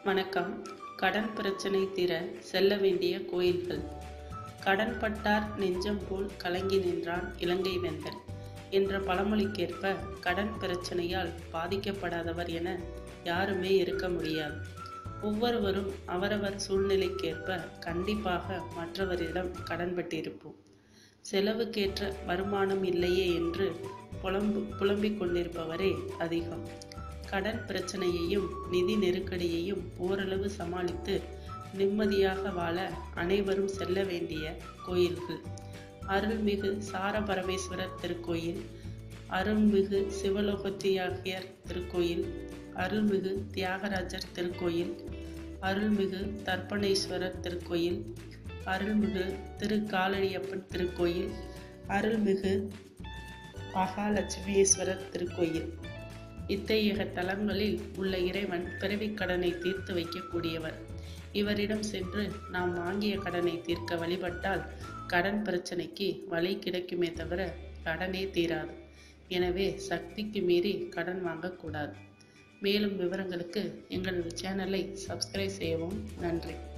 வணக்கம் கடன் பிரச்சனை தீர செல்ல வேண்டிய கோயில்கள் கடன் பட்டார் நெஞ்சம் போல் கலங்கி நின்றான் இலங்கை வேந்தன் என்ற பழமொழிக்கேற்ப கடன் பிரச்சனையால் பாதிக்கப்படாதவர் என யாருமே இருக்க முடியாது ஒவ்வொருவரும் அவரவர் சூழ்நிலைக்கேற்ப கண்டிப்பாக மற்றவரிடம் கடன்பட்டிருப்போம் செலவுக்கேற்ற வருமானம் இல்லையே என்று புலம்பு புலம்பிக் கொண்டிருப்பவரே அதிகம் கடன் பிரச்சனையையும் நிதி நெருக்கடியையும் ஓரளவு சமாளித்து நிம்மதியாக வாழ அனைவரும் செல்ல வேண்டிய கோயில்கள் அருள்மிகு சாரபரமேஸ்வரர் திருக்கோயில் அருள்மிகு சிவலோகத்தியாகியர் திருக்கோயில் அருள்மிகு தியாகராஜர் திருக்கோயில் அருள்மிகு தர்ப்பணேஸ்வரர் திருக்கோயில் அருள்மிகு திரு காலடியப்பன் திருக்கோயில் அருள்மிகு மகாலட்சுமியேஸ்வரர் திருக்கோயில் இத்தகைய தலங்களில் உள்ள இறைவன் பிறவிக் கடனை தீர்த்து வைக்கக்கூடியவர் இவரிடம் சென்று நாம் வாங்கிய கடனை தீர்க்க வழிபட்டால் கடன் பிரச்சனைக்கு வழி கிடைக்குமே தவிர கடனே தீராது எனவே சக்திக்கு மீறி கடன் வாங்கக்கூடாது மேலும் விவரங்களுக்கு எங்களது சேனலை சப்ஸ்கிரைப் செய்யவும் நன்றி